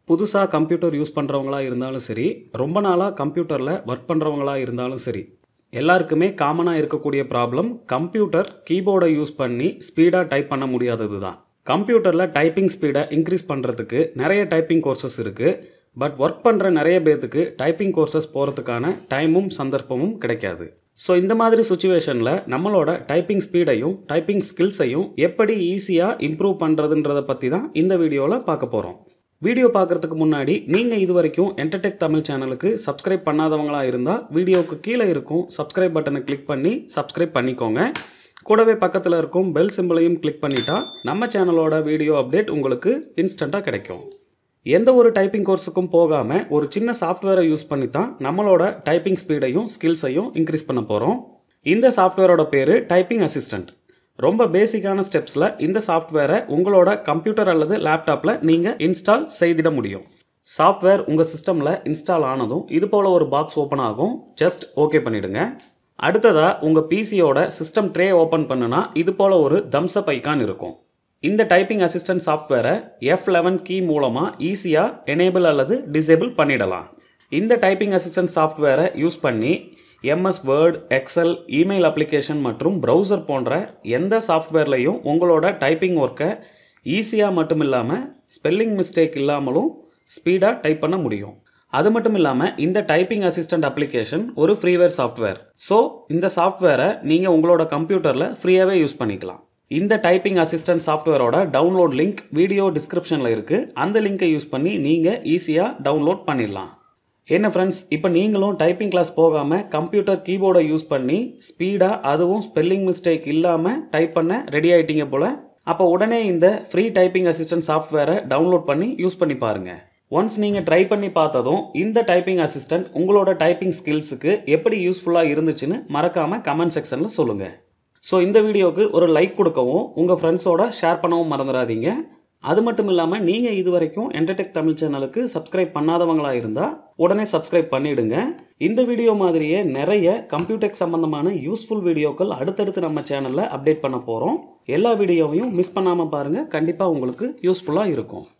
புதுசாக computer use பண்ணுறவங்களா இருந்தாலும் சரி ரொம்ப நாளாக கம்ப்யூட்டரில் ஒர்க் பண்ணுறவங்களா இருந்தாலும் சரி எல்லாருக்குமே காமனாக இருக்கக்கூடிய ப்ராப்ளம் கம்ப்யூட்டர் கீபோர்டை யூஸ் பண்ணி ஸ்பீடாக டைப் பண்ண முடியாதது தான் கம்ப்யூட்டரில் டைப்பிங் ஸ்பீடை இன்க்ரீஸ் பண்ணுறதுக்கு நிறைய டைப்பிங் கோர்சஸ் இருக்குது பட் ஒர்க் பண்ணுற நிறைய பேர்த்துக்கு டைப்பிங் கோர்சஸ் போகிறதுக்கான டைமும் சந்தர்ப்பமும் கிடைக்காது ஸோ இந்த மாதிரி சுச்சுவேஷனில் நம்மளோட டைப்பிங் ஸ்பீடையும் டைப்பிங் ஸ்கில்ஸையும் எப்படி ஈஸியாக இம்ப்ரூவ் பண்ணுறதுன்றதை பற்றி தான் இந்த வீடியோவில் பார்க்க போகிறோம் வீடியோ பார்க்குறதுக்கு முன்னாடி நீங்கள் இது வரைக்கும் என்டர்டெக் தமிழ் சேனலுக்கு சப்ஸ்கிரைப் பண்ணாதவங்களா இருந்தால் வீடியோவுக்கு கீழே இருக்கும் சப்ஸ்கிரைப் பட்டனை கிளிக் பண்ணி சப்ஸ்கிரைப் பண்ணிக்கோங்க கூடவே பக்கத்தில் இருக்கும் பெல் சிம்பிளையும் கிளிக் பண்ணிட்டா நம்ம சேனலோட வீடியோ அப்டேட் உங்களுக்கு இன்ஸ்டண்ட்டாக கிடைக்கும் எந்த ஒரு டைப்பிங் கோர்ஸுக்கும் போகாமல் ஒரு சின்ன சாஃப்ட்வேரை யூஸ் பண்ணி தான் நம்மளோட டைப்பிங் ஸ்பீடையும் ஸ்கில்ஸையும் இன்க்ரீஸ் பண்ண போகிறோம் இந்த சாஃப்ட்வேரோட பேர் டைப்பிங் அசிஸ்டண்ட் ரொம்ப பேசிக்கான ஸ்டெப்ஸில் இந்த சாஃப்ட்வேரை உங்களோட கம்ப்யூட்டர் அல்லது லேப்டாப்பில் நீங்கள் இன்ஸ்டால் செய்திட முடியும் சாஃப்ட்வேர் உங்கள் சிஸ்டமில் இன்ஸ்டால் ஆனதும் இது போல் ஒரு பாக்ஸ் ஓப்பன் ஆகும் ஜஸ்ட் ஓகே பண்ணிவிடுங்க அடுத்ததாக உங்கள் பிசியோட சிஸ்டம் ட்ரே ஓப்பன் பண்ணுனா இது போல் ஒரு தம்ஸ்அப் ஐக்கான் இருக்கும் இந்த டைப்பிங் அசிஸ்டன்ட் சாஃப்ட்வேரை எஃப் லெவன் கீ மூலமாக ஈஸியாக எனேபிள் அல்லது டிசேபிள் பண்ணிடலாம் இந்த டைப்பிங் அசிஸ்டன்ட் சாஃப்ட்வேரை யூஸ் பண்ணி MS Word Excel email application மற்றும் ப்ரௌசர் போன்ற எந்த சாஃப்ட்வேர்லையும் உங்களோட டைப்பிங் ஒர்க்கை ஈஸியாக மட்டும் இல்லாமல் ஸ்பெல்லிங் மிஸ்டேக் இல்லாமலும் ஸ்பீடாக டைப் பண்ண முடியும் அது மட்டும் இல்லாமல் இந்த டைப்பிங் அசிஸ்டன்ட் அப்ளிகேஷன் ஒரு ஃப்ரீவேர் சாஃப்ட்வேர் ஸோ இந்த சாஃப்ட்வேரை நீங்கள் உங்களோட கம்ப்யூட்டரில் ஃப்ரீயாகவே யூஸ் பண்ணிக்கலாம் இந்த டைப்பிங் அசிஸ்டன்ட் சாஃப்ட்வேரோட டவுன்லோட் லிங்க் வீடியோ டிஸ்கிரிப்ஷனில் இருக்குது அந்த லிங்கை யூஸ் பண்ணி நீங்கள் ஈஸியாக டவுன்லோட் பண்ணிடலாம் என்ன ஃப்ரெண்ட்ஸ் இப்போ நீங்களும் டைப்பிங் கிளாஸ் போகாமல் கம்ப்யூட்டர் கீபோர்டை யூஸ் பண்ணி ஸ்பீடாக அதுவும் ஸ்பெல்லிங் மிஸ்டேக் இல்லாமல் டைப் பண்ண ரெடி ஆகிட்டீங்க போல் அப்போ உடனே இந்த ஃப்ரீ டைப்பிங் அசிஸ்டன்ட் சாஃப்ட்வேரை டவுன்லோட் பண்ணி யூஸ் பண்ணி பாருங்கள் ஒன்ஸ் நீங்கள் ட்ரை பண்ணி பார்த்ததும் இந்த டைப்பிங் அசிஸ்டன்ட் உங்களோட டைப்பிங் ஸ்கில்ஸுக்கு எப்படி யூஸ்ஃபுல்லாக இருந்துச்சுன்னு மறக்காமல் கமெண்ட் செக்ஷனில் சொல்லுங்கள் ஸோ இந்த வீடியோவுக்கு ஒரு லைக் கொடுக்கவும் உங்கள் ஃப்ரெண்ட்ஸோட ஷேர் பண்ணவும் மறந்துடாதீங்க அது மட்டும் இல்லாமல் நீங்கள் இது வரைக்கும் என்டர்டெக் தமிழ் சேனலுக்கு சப்ஸ்கிரைப் பண்ணாதவங்களா இருந்தால் உடனே சப்ஸ்கிரைப் பண்ணிடுங்க இந்த வீடியோ மாதிரியே நிறைய கம்ப்யூட்டெக் சம்பந்தமான யூஸ்ஃபுல் வீடியோக்கள் அடுத்தடுத்து நம்ம சேனலில் அப்டேட் பண்ண போகிறோம் எல்லா வீடியோவையும் மிஸ் பண்ணாமல் பாருங்கள் கண்டிப்பாக உங்களுக்கு யூஸ்ஃபுல்லாக இருக்கும்